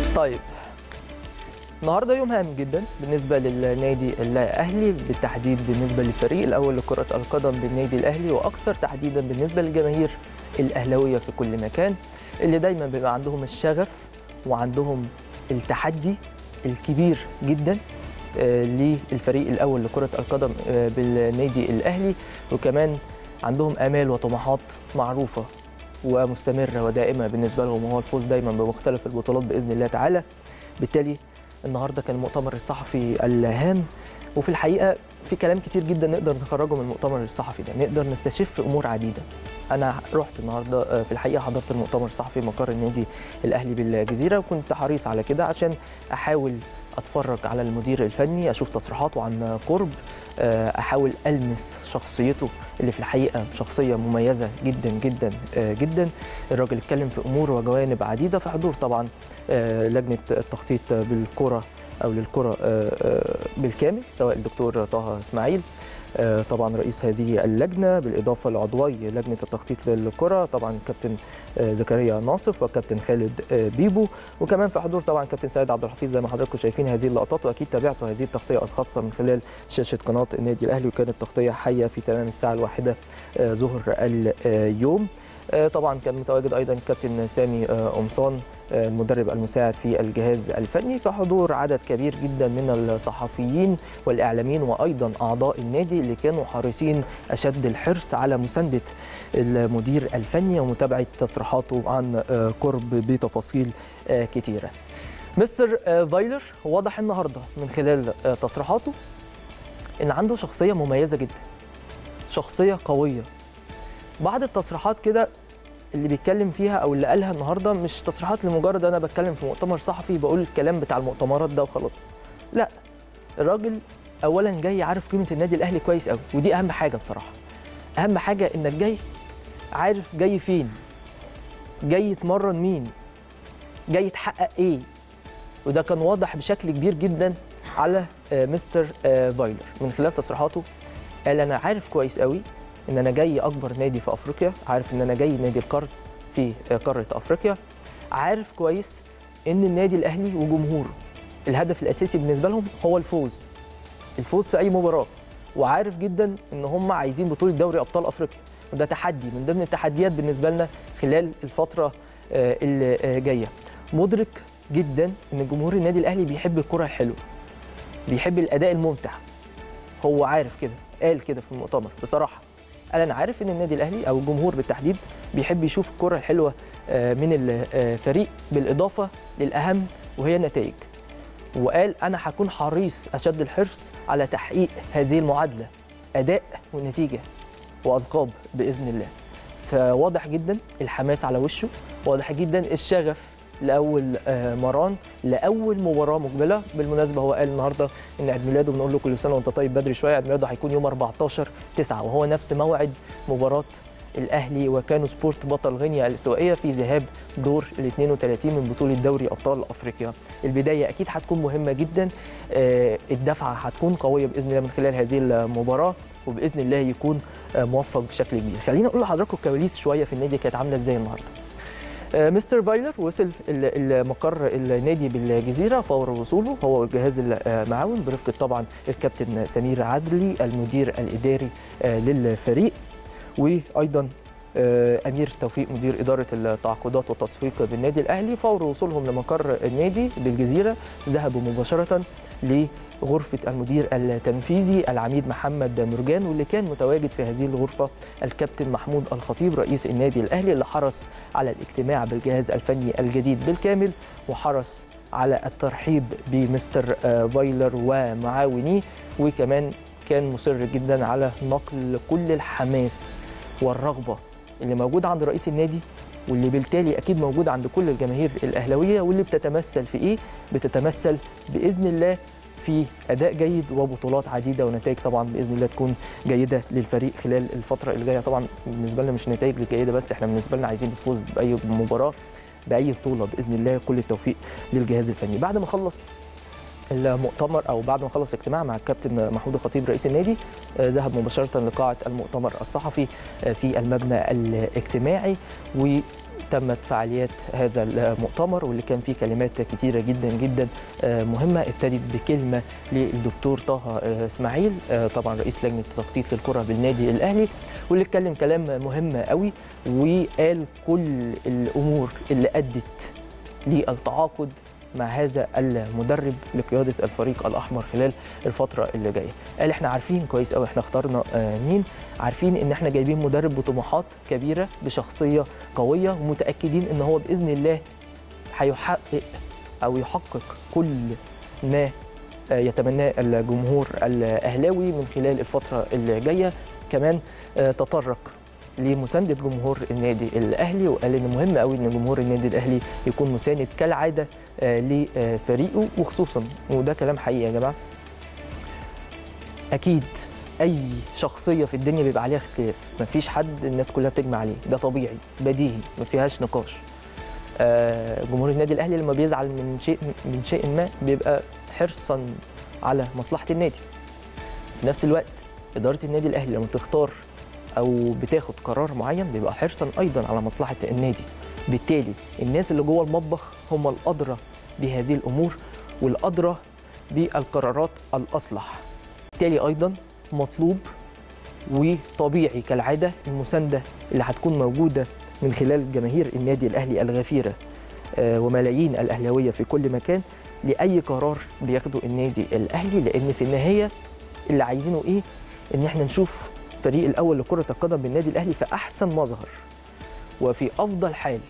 طيب النهارده يوم هام جدا بالنسبه للنادي الاهلي بالتحديد بالنسبه للفريق الاول لكره القدم بالنادي الاهلي واكثر تحديدا بالنسبه للجماهير الاهلاويه في كل مكان اللي دايما بيبقى عندهم الشغف وعندهم التحدي الكبير جدا آه، للفريق الاول لكره القدم آه، بالنادي الاهلي وكمان عندهم امال وطموحات معروفه ومستمره ودائمه بالنسبه لهم وهو الفوز دايما بمختلف البطولات باذن الله تعالى بالتالي النهارده كان المؤتمر الصحفي الهام وفي الحقيقه في كلام كتير جدا نقدر نخرجه من المؤتمر الصحفي ده نقدر نستشف امور عديده انا رحت النهارده آه، في الحقيقه حضرت المؤتمر الصحفي مقر النادي الاهلي بالجزيره وكنت حريص على كده عشان احاول اتفرج على المدير الفني اشوف تصريحاته عن قرب آه، احاول المس شخصيته اللي في الحقيقه شخصيه مميزه جدا جدا آه، جدا الراجل اتكلم في امور وجوانب عديده في حضور طبعا آه، لجنه التخطيط بالكره او للكره آه، آه، بالكامل سواء الدكتور طه اسماعيل آه، طبعا رئيس هذه اللجنه بالاضافه لعضوي لجنه التخطيط للكره طبعا كابتن آه، زكريا ناصف وكابتن خالد آه، بيبو وكمان في حضور طبعا كابتن سيد عبد الحفيظ زي ما حضراتكم شايفين هذه اللقطات واكيد تابعتوا هذه التغطيه الخاصه من خلال شاشه قناه النادي الاهلي وكانت تغطيه حيه في تمام الساعه الواحده آه، ظهر اليوم آه، طبعا كان متواجد ايضا كابتن سامي آه، قمصان آه، المدرب المساعد في الجهاز الفني في حضور عدد كبير جدا من الصحفيين والاعلاميين وايضا اعضاء النادي اللي كانوا حريصين اشد الحرص على مسانده المدير الفني ومتابعه تصريحاته عن آه، قرب بتفاصيل آه، كتيره. مستر آه، فايلر واضح النهارده من خلال آه، تصريحاته ان عنده شخصيه مميزه جدا. شخصيه قويه. بعض التصريحات كده اللي بيتكلم فيها او اللي قالها النهارده مش تصريحات لمجرد انا بتكلم في مؤتمر صحفي بقول الكلام بتاع المؤتمرات ده وخلاص لا الراجل اولا جاي عارف قيمه النادي الاهلي كويس قوي ودي اهم حاجه بصراحه اهم حاجه انك جاي عارف جاي فين جاي يتمرن مين جاي تحقق ايه وده كان واضح بشكل كبير جدا على آه، مستر آه، فايلر من خلال تصريحاته قال انا عارف كويس قوي ان انا جاي اكبر نادي في افريقيا عارف ان انا جاي نادي القرن في قاره افريقيا عارف كويس ان النادي الاهلي وجمهوره الهدف الاساسي بالنسبه لهم هو الفوز الفوز في اي مباراه وعارف جدا ان هم عايزين بطوله دوري ابطال افريقيا وده تحدي من ضمن التحديات بالنسبه لنا خلال الفتره آه، اللي آه، جايه مدرك جدا ان جمهور النادي الاهلي بيحب الكره الحلوه بيحب الاداء الممتع هو عارف كده قال كده في المؤتمر بصراحه قال انا عارف ان النادي الاهلي او الجمهور بالتحديد بيحب يشوف الكره الحلوه آه، من الفريق بالاضافه للاهم وهي النتائج وقال انا هكون حريص اشد الحرص على تحقيق هذه المعادله اداء ونتيجه والقاب باذن الله فواضح جدا الحماس على وشه واضح جدا الشغف لاول آه، مران لاول مباراه مقبله بالمناسبه هو قال النهارده ان عيد ميلاده بنقول له كل سنه وانت طيب بدري شويه عيد ميلاده هيكون يوم 14 9 وهو نفس موعد مباراه الاهلي وكانوا سبورت بطل غينيا الاستوائيه في ذهاب دور ال 32 من بطوله دوري ابطال افريقيا البدايه اكيد هتكون مهمه جدا آه، الدفعه هتكون قويه باذن الله من خلال هذه المباراه وباذن الله يكون آه، موفق بشكل كبير خلينا اقول لحضراتكم الكواليس شويه في النادي كانت عامله ازاي النهارده آه، مستر فايلر وصل ال- المقر النادي بالجزيره فور وصوله هو والجهاز المعاون برفقه طبعا الكابتن سمير عدلي المدير الاداري آه، للفريق وايضا آه، امير توفيق مدير اداره التعاقدات والتسويق بالنادي الاهلي فور وصولهم لمقر النادي بالجزيره ذهبوا مباشره لغرفه المدير التنفيذي العميد محمد مرجان واللي كان متواجد في هذه الغرفه الكابتن محمود الخطيب رئيس النادي الاهلي اللي حرص على الاجتماع بالجهاز الفني الجديد بالكامل وحرص على الترحيب بمستر آه، فايلر ومعاونيه وكمان كان مصر جدا على نقل كل الحماس والرغبه اللي موجوده عند رئيس النادي واللي بالتالي اكيد موجود عند كل الجماهير الاهلاويه واللي بتتمثل في ايه؟ بتتمثل باذن الله في اداء جيد وبطولات عديده ونتائج طبعا باذن الله تكون جيده للفريق خلال الفتره اللي جايه طبعا بالنسبه لنا مش نتائج جيده بس احنا بالنسبه لنا عايزين الفوز باي مباراه باي بطوله باذن الله كل التوفيق للجهاز الفني بعد ما خلص المؤتمر او بعد ما خلص اجتماع مع الكابتن محمود الخطيب رئيس النادي آه، ذهب مباشره لقاعه المؤتمر الصحفي آه، في المبنى الاجتماعي تمت فعاليات هذا المؤتمر واللي كان فيه كلمات كتيرة جدا جدا مهمة ابتدت بكلمة للدكتور طه اسماعيل طبعا رئيس لجنة التخطيط للكرة بالنادي الأهلي واللي اتكلم كلام مهم قوي وقال كل الأمور اللي أدت للتعاقد مع هذا المدرب لقياده الفريق الاحمر خلال الفتره اللي جايه قال احنا عارفين كويس قوي احنا اخترنا مين عارفين ان احنا جايبين مدرب بطموحات كبيره بشخصيه قويه ومتاكدين ان هو باذن الله هيحقق او يحقق كل ما يتمناه الجمهور الاهلاوي من خلال الفتره اللي جايه كمان تطرق لمسانده جمهور النادي الاهلي وقال ان مهم قوي ان جمهور النادي الاهلي يكون مساند كالعاده لفريقه وخصوصا وده كلام حقيقي يا جماعه اكيد اي شخصيه في الدنيا بيبقى عليها اختلاف مفيش حد الناس كلها بتجمع عليه ده طبيعي بديهي ما فيهاش نقاش جمهور النادي الاهلي لما بيزعل من شيء من شيء ما بيبقى حرصا على مصلحه النادي في نفس الوقت اداره النادي الاهلي لما بتختار او بتاخد قرار معين بيبقى حرصا ايضا على مصلحه النادي بالتالي الناس اللي جوه المطبخ هم الادرى بهذه الامور والادرى بالقرارات الاصلح بالتالي ايضا مطلوب وطبيعي كالعاده المسانده اللي هتكون موجوده من خلال جماهير النادي الاهلي الغفيره وملايين الاهلاويه في كل مكان لاي قرار بياخده النادي الاهلي لان في النهايه اللي عايزينه ايه ان احنا نشوف الفريق الاول لكره القدم بالنادي الاهلي في احسن مظهر وفي افضل حال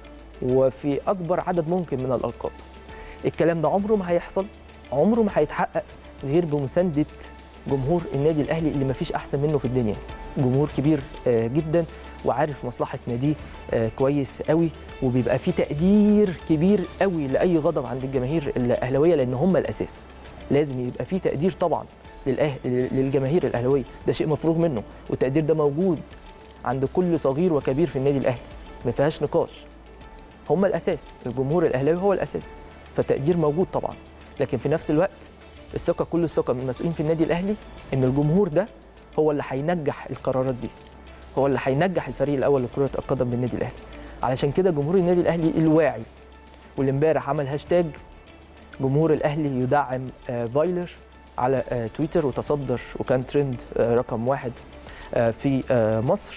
وفي اكبر عدد ممكن من الالقاب الكلام ده عمره ما هيحصل عمره ما هيتحقق غير بمسانده جمهور النادي الاهلي اللي ما فيش احسن منه في الدنيا جمهور كبير جدا وعارف مصلحه ناديه كويس قوي وبيبقى في تقدير كبير قوي لاي غضب عند الجماهير الاهلاويه لان هم الاساس لازم يبقى في تقدير طبعا للجماهير الاهلاويه ده شيء مفروغ منه والتقدير ده موجود عند كل صغير وكبير في النادي الاهلي ما فيهاش نقاش هم الاساس الجمهور الاهلاوي هو الاساس فالتقدير موجود طبعا لكن في نفس الوقت الثقه كل الثقه من المسؤولين في النادي الاهلي ان الجمهور ده هو اللي هينجح القرارات دي هو اللي هينجح الفريق الاول لكره القدم بالنادي الاهلي علشان كده جمهور النادي الاهلي الواعي واللي امبارح عمل هاشتاج جمهور الاهلي يدعم فايلر على تويتر وتصدر وكان ترند رقم واحد في مصر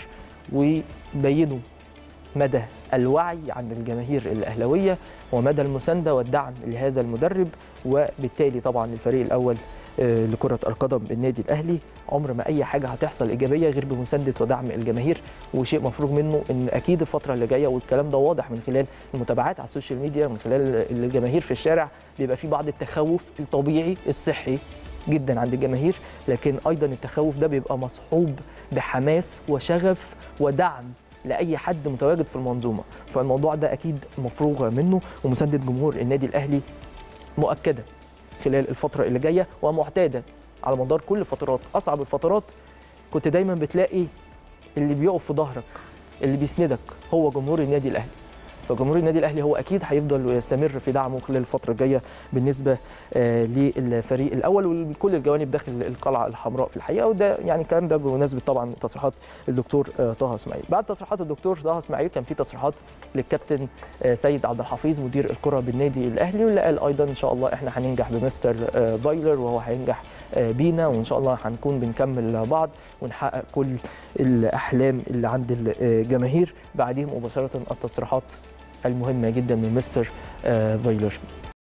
وبينوا مدى الوعي عند الجماهير الاهلاويه ومدى المسانده والدعم لهذا المدرب وبالتالي طبعا الفريق الاول لكره القدم بالنادي الاهلي عمر ما اي حاجه هتحصل ايجابيه غير بمسانده ودعم الجماهير وشيء مفروغ منه ان اكيد الفتره اللي جايه والكلام ده واضح من خلال المتابعات على السوشيال ميديا من خلال الجماهير في الشارع بيبقى في بعض التخوف الطبيعي الصحي جدا عند الجماهير لكن ايضا التخوف ده بيبقى مصحوب بحماس وشغف ودعم لاي حد متواجد في المنظومه فالموضوع ده اكيد مفروغ منه ومسانده جمهور النادي الاهلي مؤكده خلال الفتره اللي جايه ومعتاده على مدار كل فترات اصعب الفترات كنت دايما بتلاقي اللي بيقف في ظهرك اللي بيسندك هو جمهور النادي الاهلي فجمهور النادي الاهلي هو اكيد هيفضل ويستمر في دعمه خلال الفتره الجايه بالنسبه آه للفريق الاول ولكل الجوانب داخل القلعه الحمراء في الحقيقه وده يعني الكلام ده بمناسبه طبعا تصريحات الدكتور آه طه اسماعيل بعد تصريحات الدكتور طه اسماعيل كان في تصريحات للكابتن آه سيد عبد الحفيظ مدير الكره بالنادي الاهلي واللي قال ايضا ان شاء الله احنا هننجح بمستر فايلر وهو هينجح بينا وان شاء الله هنكون بنكمل بعض ونحقق كل الاحلام اللي عند الجماهير بعدهم مباشره التصريحات المهمه جدا من مستر فايلر